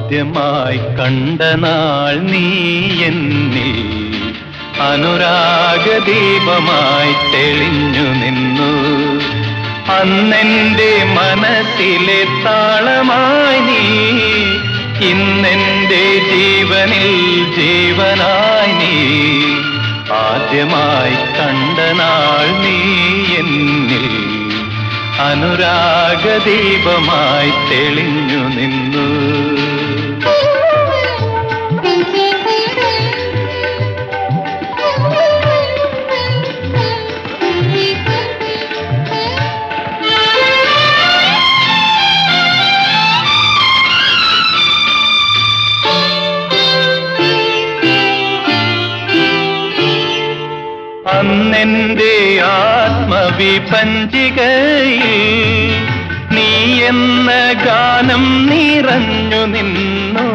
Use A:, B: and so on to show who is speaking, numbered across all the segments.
A: ആദ്യമായി കണ്ട നാൾ നീ എന്നിൽ അനുരാഗദീപമായി തെളിഞ്ഞു നിന്നു അന്നെന്റെ മനസ്സിലെ താളമായി നീ ഇന്നെന്റെ ജീവനിൽ ജീവനായി നീ ആദ്യമായി കണ്ട നാൾ നീ എന്നിൽ അനുരാഗദീപമായി തെളിഞ്ഞു നിന്നു അന്നെന്റെ ആത്മവിപഞ്ചികയിൽ നീ എന്ന ഗാനം നിറഞ്ഞു നിന്നു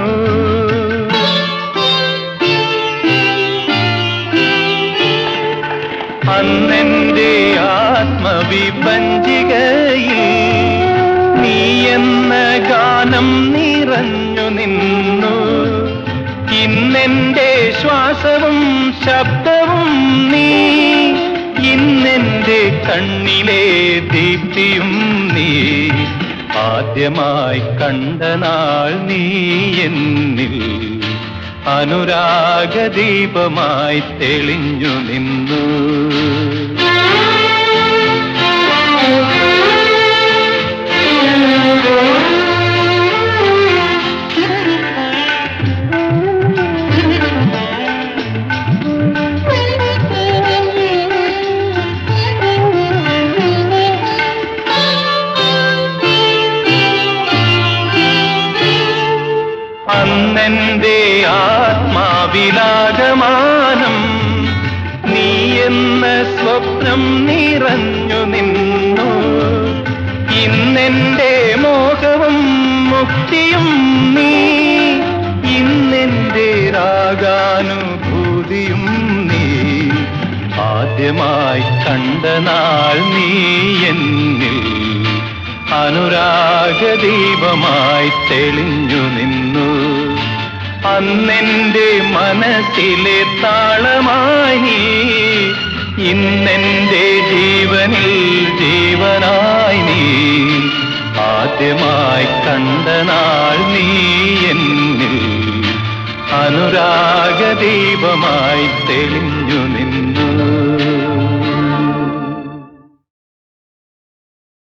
A: അന്നെന്റെ ആത്മവിപഞ്ചികയിൽ നീ എന്ന ഗാനം നിറഞ്ഞു നിന്നു ഇന്നെന്റെ ശ്വാസവും ശബ്ദവും നീ ഇന്നെന്റെ കണ്ണിലെ ദീപ്തിയും നീ ആദ്യമായി കണ്ട നാൾ നീ എന്നിൽ അനുരാഗദീപമായി തെളിഞ്ഞു നിന്നു അന്നെന്റെ ആത്മാവിലാകമാനം നീ എന്ന സ്വപ്നം നിറഞ്ഞു നിന്നു ഇന്നെന്റെ മോഹവും മുക്തിയും നീ ഇന്നെന്റെ രാഗാനുഭൂതിയും നീ ആദ്യമായി കണ്ട നാൾ നീ എന്നിൽ അനുരാഗദീപമായി തെളിഞ്ഞു നിന്നു അന്നെന്റെ മനസ്സിലെ താളമായി നീ ഇന്നെന്റെ ജീവനിൽ ജീവനായി നീ ആദ്യമായി കണ്ട നാൾ നീ എന്നിൽ അനുരാഗദീപമായി തെളിഞ്ഞു